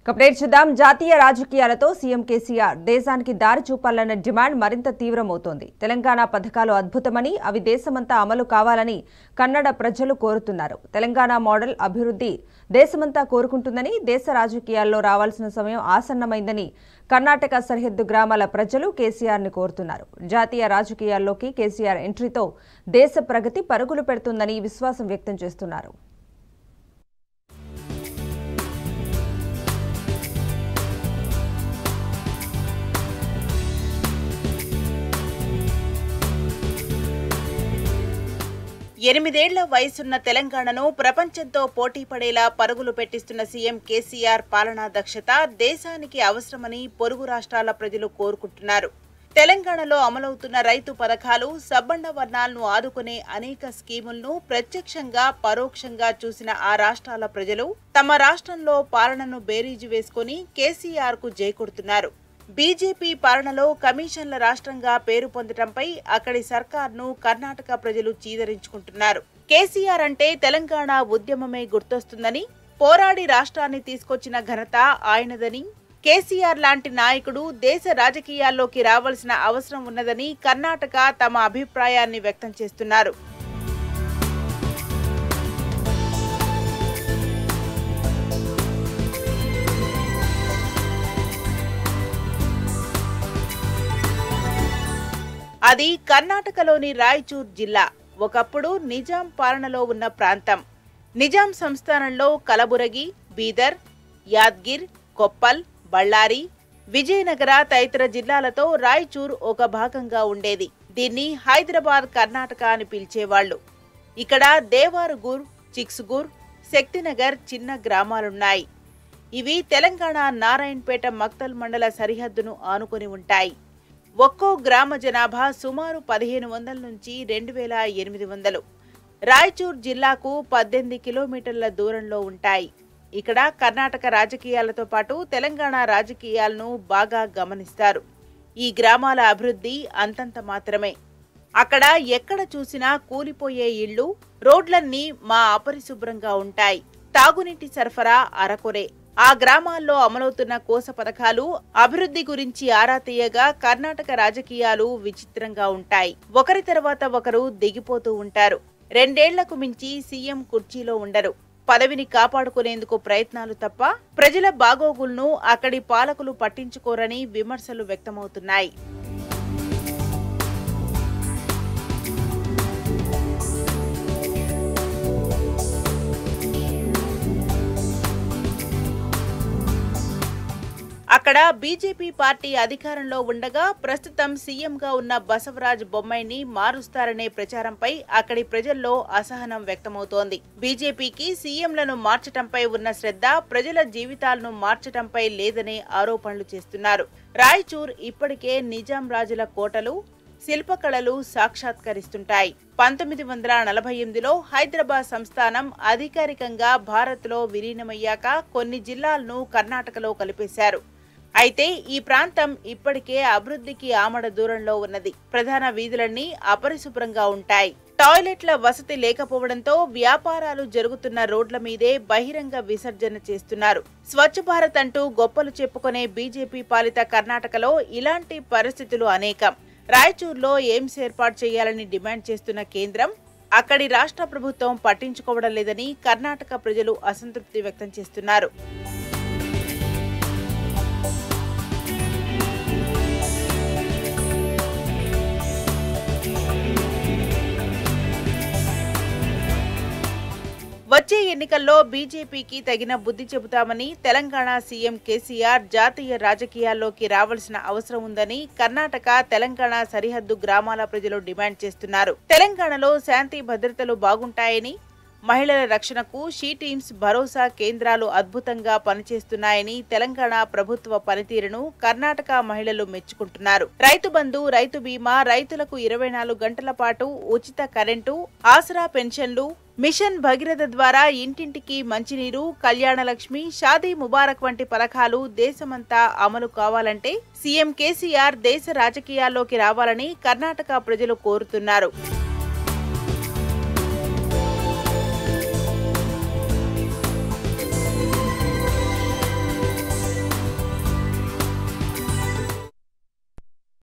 update చూద్దాం జాతీయ రాజకీయాలతో సీఎం కేసీఆర్ దేశానికి దారి చూపాలన్న డిమాండ్ మరింత తీవ్రమవుతోంది తెలంగాణ పథకాలు అద్భుతమని అవి దేశమంతా అమలు కావాలని కన్నడ ప్రజలు కోరుతున్నారు తెలంగాణ మోడల్ అభివృద్ధి దేశమంతా కోరుకుంటుందని దేశ రాజకీయాల్లో రావాల్సిన సమయం ఆసన్నమైందని కర్ణాటక సరిహద్దు గ్రామాల ప్రజలు కేసీఆర్ని కోరుతున్నారు జాతీయ రాజకీయాల్లోకి కేసీఆర్ ఎంట్రీతో దేశ ప్రగతి పరుగులు పెడుతుందని విశ్వాసం వ్యక్తం చేస్తున్నారు ఎనిమిదేళ్ల వయసున్న తెలంగాణను ప్రపంచంతో పోటీ పడేలా పరుగులు పెట్టిస్తున్న సీఎం కేసీఆర్ పాలనా దక్షత దేశానికి అవసరమని పొరుగు రాష్ట్రాల ప్రజలు కోరుకుంటున్నారు తెలంగాణలో అమలవుతున్న రైతు పథకాలు సబ్బండ వర్ణాలను ఆదుకునే అనేక స్కీములను ప్రత్యక్షంగా పరోక్షంగా చూసిన ఆ రాష్ట్రాల ప్రజలు తమ రాష్ట్రంలో పాలనను బేరీజు వేసుకుని కేసీఆర్ కు జైకొడుతున్నారు బీజేపీ పాలనలో కమిషన్ల రాష్ట్రంగా పేరు పొందటంపై అక్కడి సర్కార్ను కర్ణాటక ప్రజలు చీదరించుకుంటున్నారు కేసీఆర్ అంటే తెలంగాణ ఉద్యమమే గుర్తొస్తుందని పోరాడి రాష్ట్రాన్ని తీసుకొచ్చిన ఘనత ఆయనదని కేసీఆర్ లాంటి నాయకుడు దేశ రాజకీయాల్లోకి రావాల్సిన అవసరం ఉన్నదని కర్ణాటక తమ అభిప్రాయాన్ని వ్యక్తం చేస్తున్నారు అది కర్ణాటకలోని రాయచూర్ జిల్లా ఒకప్పుడు నిజాం పాలనలో ఉన్న ప్రాంతం నిజాం సంస్థానంలో కలబురగి బీదర్ యాద్గిర్ కొప్పల్ బళ్ళారి విజయనగర తదితర జిల్లాలతో రాయచూర్ ఒక భాగంగా ఉండేది దీన్ని హైదరాబాద్ కర్ణాటక అని పిలిచేవాళ్లు ఇక్కడ దేవారుగుర్ చిక్సుగూర్ శక్తినగర్ చిన్న గ్రామాలున్నాయి ఇవి తెలంగాణ నారాయణపేట మక్తల్ మండల సరిహద్దును ఆనుకొని ఉంటాయి ఒక్కో గ్రామ జనాభా సుమారు పదిహేను వందల నుంచి రెండు వేల ఎనిమిది వందలు రాయచూర్ జిల్లాకు పద్దెనిమిది కిలోమీటర్ల దూరంలో ఉంటాయి ఇక్కడ కర్ణాటక రాజకీయాలతో పాటు తెలంగాణ రాజకీయాలను బాగా గమనిస్తారు ఈ గ్రామాల అభివృద్ధి అంతంత మాత్రమే అక్కడ ఎక్కడ చూసినా కూలిపోయే ఇళ్లు రోడ్లన్నీ మా అపరిశుభ్రంగా ఉంటాయి తాగునీటి సరఫరా అరకొరే ఆ గ్రామాల్లో అమలవుతున్న కోస పథకాలు అభివృద్ధి గురించి ఆరా తీయగా కర్ణాటక రాజకీయాలు విచిత్రంగా ఉంటాయి ఒకరి తర్వాత ఒకరు దిగిపోతూ ఉంటారు రెండేళ్లకు మించి సీఎం కుర్చీలో ఉండరు పదవిని కాపాడుకునేందుకు ప్రయత్నాలు తప్ప ప్రజల బాగోగులను అక్కడి పాలకులు పట్టించుకోరని విమర్శలు వ్యక్తమవుతున్నాయి అక్కడ బీజేపీ పార్టీ అధికారంలో ఉండగా ప్రస్తుతం సీఎంగా ఉన్న బసవరాజ్ బొమ్మాయిని మారుస్తారనే ప్రచారంపై అక్కడి ప్రజల్లో అసహనం వ్యక్తమవుతోంది బీజేపీకి సీఎంలను మార్చటంపై ఉన్న శ్రద్ధ ప్రజల జీవితాలను మార్చటంపై లేదనే ఆరోపణలు చేస్తున్నారు రాయచూర్ ఇప్పటికే నిజాం రాజుల కోటలు శిల్పకళలు సాక్షాత్కరిస్తుంటాయి పంతొమ్మిది వందల నలభై ఎనిమిదిలో హైదరాబాద్ సంస్థానం అధికారికంగా భారత్లో విలీనమయ్యాక కొన్ని జిల్లాలను కర్ణాటకలో కలిపేశారు అయితే ఈ ప్రాంతం ఇప్పటికే అభివృద్ధికి ఆమడ దూరంలో ఉన్నది ప్రధాన వీధులన్నీ అపరిశుభ్రంగా ఉంటాయి టాయిలెట్ల వసతి లేకపోవడంతో వ్యాపారాలు జరుగుతున్న రోడ్ల మీదే బహిరంగ విసర్జన చేస్తున్నారు స్వచ్ఛ భారత్ అంటూ గొప్పలు చెప్పుకునే బీజేపీ పాలిత కర్ణాటకలో ఇలాంటి పరిస్థితులు అనేకం రాయచూర్లో ఎయిమ్స్ ఏర్పాటు చేయాలని డిమాండ్ చేస్తున్న కేంద్రం అక్కడి రాష్ట్ర ప్రభుత్వం పట్టించుకోవడం లేదని కర్ణాటక ప్రజలు అసంతృప్తి వ్యక్తం చేస్తున్నారు వచ్చే ఎన్నికల్లో బీజేపీకి తగిన బుద్ధి చెబుతామని తెలంగాణ సీఎం కేసీఆర్ జాతీయ రాజకీయాల్లోకి రావాల్సిన అవసరం ఉందని కర్ణాటక తెలంగాణ సరిహద్దు గ్రామాల ప్రజలు డిమాండ్ చేస్తున్నారు తెలంగాణలో శాంతి భద్రతలు బాగుంటాయని మహిళల రక్షణకు షీ టీమ్స్ భరోసా కేంద్రాలు అద్భుతంగా పనిచేస్తున్నాయని తెలంగాణ ప్రభుత్వ పనితీరును కర్ణాటక మహిళలు మెచ్చుకుంటున్నారు రైతు బంధు రైతు బీమా రైతులకు ఇరవై నాలుగు గంటల పాటు ఉచిత కరెంటు ఆసరా పెన్షన్లు మిషన్ భగీరథ ద్వారా ఇంటింటికి మంచినీరు కళ్యాణ లక్ష్మి షాదీ ముబారక్ వంటి పథకాలు దేశమంతా అమలు కావాలంటే సీఎం కేసీఆర్ దేశ రాజకీయాల్లోకి రావాలని కర్ణాటక ప్రజలు కోరుతున్నారు